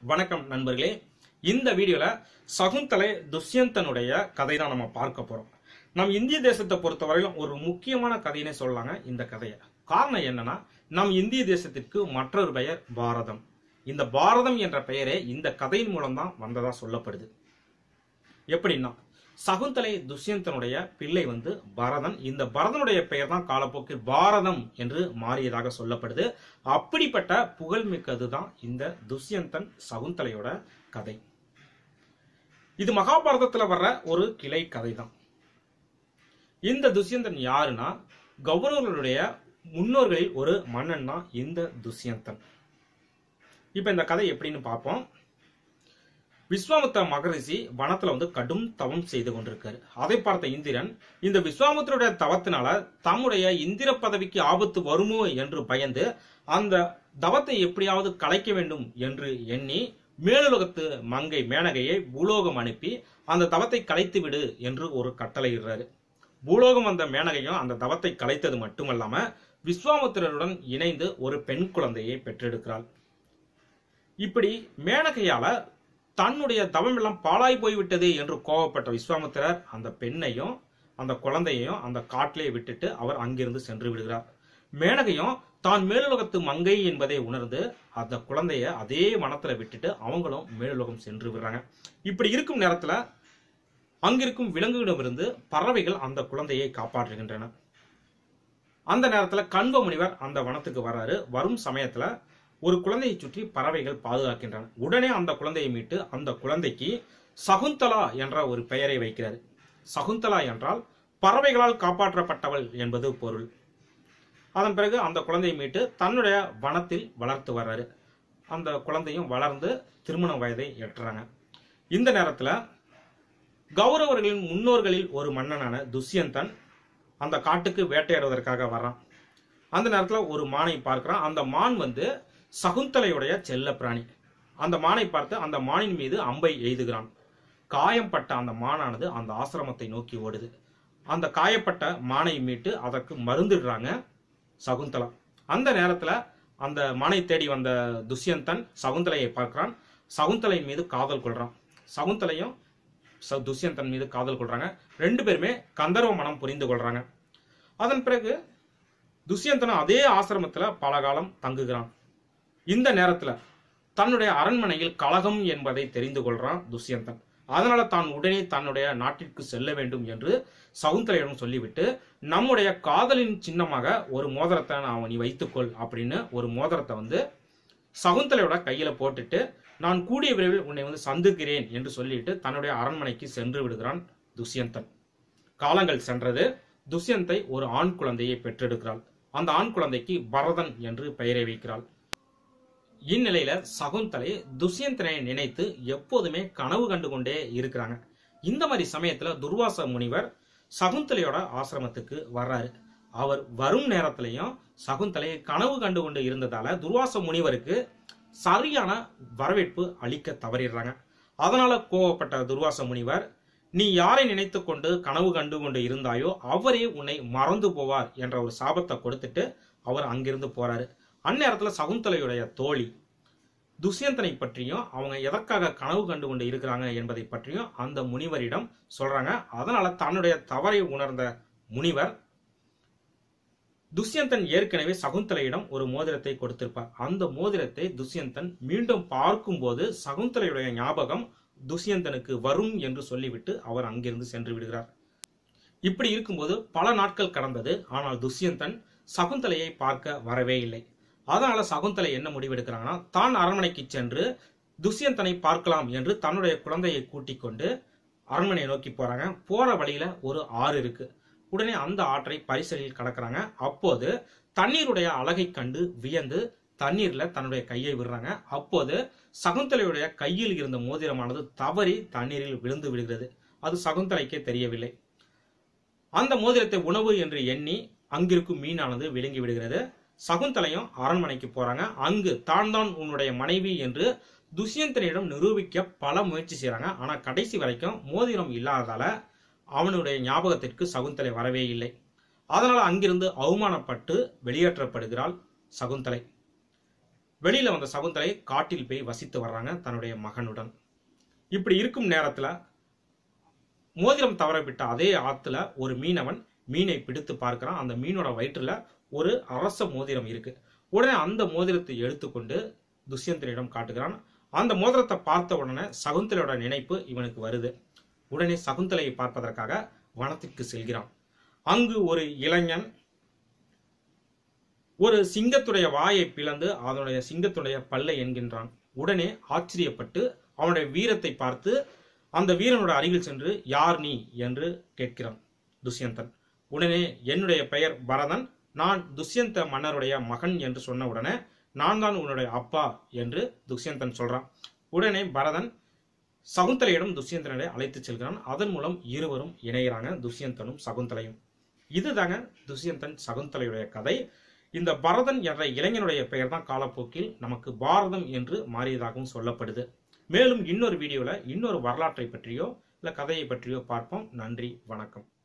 வணக்கம் நண்பர்களே இந்த வீடியோல சகுந்தலை துஷ்யந்தனுடைய கதை தான் நம்ம பார்க்க போறோம் நம் இந்திய தேசத்தை பொறுத்தவரையிலும் ஒரு முக்கியமான கதையினே சொல்லலாங்க இந்த கதையை காரணம் என்னன்னா நம் இந்திய தேசத்திற்கு மற்றொரு பெயர் பாரதம் இந்த பாரதம் என்ற பெயரே இந்த கதையின் மூலம் தான் வந்ததா சொல்லப்படுது எப்படின்னா சகுந்தலை துஷ்யந்தனுடைய பிள்ளை வந்து பரதன் இந்த பரதனுடைய பெயர் தான் காலப்போக்கில் பாரதம் என்று மாறியதாக சொல்லப்படுது அப்படிப்பட்ட புகழ்மிக்கது தான் இந்த துஷ்யந்தன் சகுந்தலையோட கதை இது மகாபாரதத்துல வர்ற ஒரு கிளை கதை தான் இந்த துஷ்யந்தன் யாருன்னா கௌரவர்களுடைய முன்னோர்களில் ஒரு மன்னன் தான் இந்த துஷ்யந்தன் இப்ப இந்த கதை எப்படின்னு பார்ப்போம் விஸ்வாமித்திர மகரிஷி வனத்துல வந்து கடும் தவம் செய்து கொண்டிருக்காரு அதை பார்த்த இந்திரன் இந்த விஸ்வாமித்திரோட தவத்தினால தம்முடைய இந்திர பதவிக்கு ஆபத்து வருமோ என்று பயந்து அந்த தவத்தை எப்படியாவது கலைக்க வேண்டும் என்று எண்ணி மேலுலகத்து மங்கை மேனகையை பூலோகம் அனுப்பி அந்த தவத்தை கலைத்து விடு என்று ஒரு கட்டளையிடுறாரு பூலோகம் வந்த மேனகையும் அந்த தவத்தை கலைத்தது மட்டுமல்லாம விஸ்வாமித்திரருடன் இணைந்து ஒரு பெண் குழந்தையை பெற்றெடுக்கிறாள் இப்படி மேனகையால தன்னுடைய தவம் எல்லாம் பாழாய் போய்விட்டது என்று கோபப்பட்ட விஸ்வாமித்திரர் அந்த பெண்ணையும் அந்த குழந்தையையும் அந்த காட்டிலே விட்டுட்டு அவர் அங்கிருந்து சென்று விடுகிறார் மேனகையும் தான் மேலுலகத்து மங்கை என்பதை உணர்ந்து அந்த குழந்தைய அதே வனத்துல விட்டுட்டு அவங்களும் மேலுலகம் சென்று விடுறாங்க இப்படி இருக்கும் நேரத்துல அங்கிருக்கும் விலங்குகளிடமிருந்து பறவைகள் அந்த குழந்தையை காப்பாற்றுகின்றன அந்த நேரத்துல கண்வ முனிவர் அந்த வனத்துக்கு வர்றாரு வரும் சமயத்துல ஒரு குழந்தையை சுற்றி பறவைகள் பாதுகாக்கின்றன உடனே அந்த குழந்தையை மீட்டு அந்த குழந்தைக்கு சகுந்தலா என்ற ஒரு பெயரை வைக்கிறார் சகுந்தலா என்றால் பறவைகளால் காப்பாற்றப்பட்டவள் என்பது பொருள் அதன் பிறகு அந்த குழந்தையை மீட்டு தன்னுடைய வனத்தில் வளர்த்து வர்றாரு அந்த குழந்தையும் வளர்ந்து திருமண வயதை எட்டுறாங்க இந்த நேரத்துல கௌரவர்களின் முன்னோர்களில் ஒரு மன்னனான துஷ்யந்தன் அந்த காட்டுக்கு வேட்டையாடுவதற்காக வர்றான் அந்த நேரத்துல ஒரு மானை பார்க்கிறான் அந்த மான் வந்து சகுந்தலையுடைய செல்ல பிராணி அந்த மானை பார்த்து அந்த மானின் மீது அம்பை எய்துகிறான் காயம்பட்ட அந்த மானானது அந்த ஆசிரமத்தை நோக்கி ஓடுது அந்த காயப்பட்ட மானை மீட்டு அதற்கு மருந்துடுறாங்க சகுந்தலா அந்த நேரத்துல அந்த மானை தேடி வந்த துஷ்யந்தன் சகுந்தலையை பார்க்கிறான் சகுந்தலை மீது காதல் கொள்றான் சகுந்தலையும் ச- துஷ்யந்தன் மீது காதல் கொள்றாங்க ரெண்டு பேருமே கந்தர்வ மனம் புரிந்து கொள்றாங்க அதன் பிறகு துஷ்யந்தனும் அதே ஆசிரமத்துல பல காலம் தங்குகிறான் இந்த நேரத்துல தன்னுடைய அரண்மனையில் கலகம் என்பதை தெரிந்து கொள்றான் துஷ்யந்தன் அதனால தான் உடனே தன்னுடைய நாட்டிற்கு செல்ல வேண்டும் என்று சகுந்தலையிடம் சொல்லிவிட்டு நம்முடைய காதலின் சின்னமாக ஒரு மோதிரத்தை நான் நீ வைத்துக்கொள் அப்படின்னு ஒரு மோதிரத்தை வந்து சகுந்தலையோட கையில போட்டுட்டு நான் கூடிய விரைவில் உன்னை வந்து சந்திக்கிறேன் என்று சொல்லிட்டு தன்னுடைய அரண்மனைக்கு சென்று விடுகிறான் துஷ்யந்தன் காலங்கள் சென்றது துஷ்யந்தை ஒரு ஆண் குழந்தையை பெற்றெடுக்கிறாள் அந்த ஆண் குழந்தைக்கு பரதன் என்று பெயரை வைக்கிறாள் இந்நிலையில சகுந்தலை துஷ்யந்தனை நினைத்து எப்போதுமே கனவு கண்டு கொண்டே இருக்கிறாங்க இந்த மாதிரி சமயத்துல துர்வாச முனிவர் சகுந்தலையோட ஆசிரமத்துக்கு வர்றாரு அவர் வரும் நேரத்திலையும் சகுந்தலை கனவு கண்டு கொண்டு இருந்ததால துர்வாச முனிவருக்கு சரியான வரவேற்பு அளிக்க தவறிடுறாங்க அதனால கோவப்பட்ட துர்வாச முனிவர் நீ யாரை நினைத்து கொண்டு கனவு கண்டு கொண்டு இருந்தாயோ அவரே உன்னை மறந்து போவார் என்ற ஒரு சாபத்தை கொடுத்துட்டு அவர் அங்கிருந்து போறாரு அந்நேரத்துல சகுந்தலையுடைய தோழி துஷ்யந்தனை பற்றியும் அவங்க எதற்காக கனவு கண்டு கொண்டு இருக்கிறாங்க என்பதை பற்றியும் அந்த முனிவரிடம் சொல்றாங்க அதனால தன்னுடைய தவறை உணர்ந்த முனிவர் துஷ்யந்தன் ஏற்கனவே சகுந்தலையிடம் ஒரு மோதிரத்தை கொடுத்திருப்பார் அந்த மோதிரத்தை துஷ்யந்தன் மீண்டும் பார்க்கும்போது சகுந்தலையுடைய ஞாபகம் துஷ்யந்தனுக்கு வரும் என்று சொல்லிவிட்டு அவர் அங்கிருந்து சென்று விடுகிறார் இப்படி இருக்கும்போது பல நாட்கள் கடந்தது ஆனால் துஷ்யந்தன் சகுந்தலையை பார்க்க வரவே இல்லை அதனால சகுந்தலை என்ன முடிவெடுக்கிறாங்கன்னா தான் அரண்மனைக்கு சென்று துஷ்யந்தனை பார்க்கலாம் என்று தன்னுடைய குழந்தையை கூட்டிக் கொண்டு அரண்மனையை நோக்கி போறாங்க போற வழியில ஒரு ஆறு இருக்கு உடனே அந்த ஆற்றை பரிசலில் கடக்குறாங்க அப்போது தண்ணீருடைய அழகை கண்டு வியந்து தண்ணீர்ல தன்னுடைய கையை விடுறாங்க அப்போது சகுந்தலையுடைய கையில் இருந்த மோதிரமானது தவறி தண்ணீரில் விழுந்து விடுகிறது அது சகுந்தலைக்கே தெரியவில்லை அந்த மோதிரத்தை உணவு என்று எண்ணி அங்கிருக்கும் மீனானது விழுங்கி விடுகிறது சகுந்தலையும் அரண்மனைக்கு போறாங்க அங்கு தான் தான் உன்னுடைய மனைவி என்று துஷ்யந்தனிடம் நிரூபிக்க பல முயற்சி செய்றாங்க ஆனா கடைசி வரைக்கும் மோதிரம் இல்லாததால அவனுடைய ஞாபகத்திற்கு சகுந்தலை வரவே இல்லை அதனால அங்கிருந்து அவமானப்பட்டு வெளியேற்றப்படுகிறாள் சகுந்தலை வெளியில வந்த சகுந்தலை காட்டில் போய் வசித்து வர்றாங்க தன்னுடைய மகனுடன் இப்படி இருக்கும் நேரத்துல மோதிரம் தவறவிட்ட அதே ஆத்துல ஒரு மீனவன் மீனை பிடித்து பார்க்கிறான் அந்த மீனோட வயிற்றுல ஒரு அரச மோதிரம் இருக்கு உடனே அந்த மோதிரத்தை எடுத்துக்கொண்டு துஷ்யந்தனிடம் காட்டுகிறான் அந்த மோதிரத்தை பார்த்த உடனே சகுந்தலையோட நினைப்பு இவனுக்கு வருது உடனே சகுந்தலையை பார்ப்பதற்காக வனத்திற்கு செல்கிறான் அங்கு ஒரு இளைஞன் ஒரு சிங்கத்துடைய வாயை பிளந்து அதனுடைய சிங்கத்துடைய பல்லை என்கின்றான் உடனே ஆச்சரியப்பட்டு அவனுடைய வீரத்தை பார்த்து அந்த வீரனோட அருகில் சென்று யார் நீ என்று கேட்கிறான் துஷ்யந்தன் உடனே என்னுடைய பெயர் பரதன் நான் துஷ்யந்த மன்னருடைய மகன் என்று சொன்ன உடனே நான் தான் உன்னுடைய அப்பா என்று துஷ்யந்தன் சொல்றான் உடனே பரதன் சகுந்தலையிடம் துஷ்யந்தனை அழைத்துச் செல்கிறான் அதன் மூலம் இருவரும் இணைகிறாங்க துஷ்யந்தனும் சகுந்தலையும் இதுதாங்க துஷ்யந்தன் சகுந்தலையுடைய கதை இந்த பரதன் என்ற இளைஞனுடைய பெயர் தான் காலப்போக்கில் நமக்கு பாரதம் என்று மாறியதாகவும் சொல்லப்படுது மேலும் இன்னொரு வீடியோவில் இன்னொரு வரலாற்றை பற்றியோ இல்லை கதையை பற்றியோ பார்ப்போம் நன்றி வணக்கம்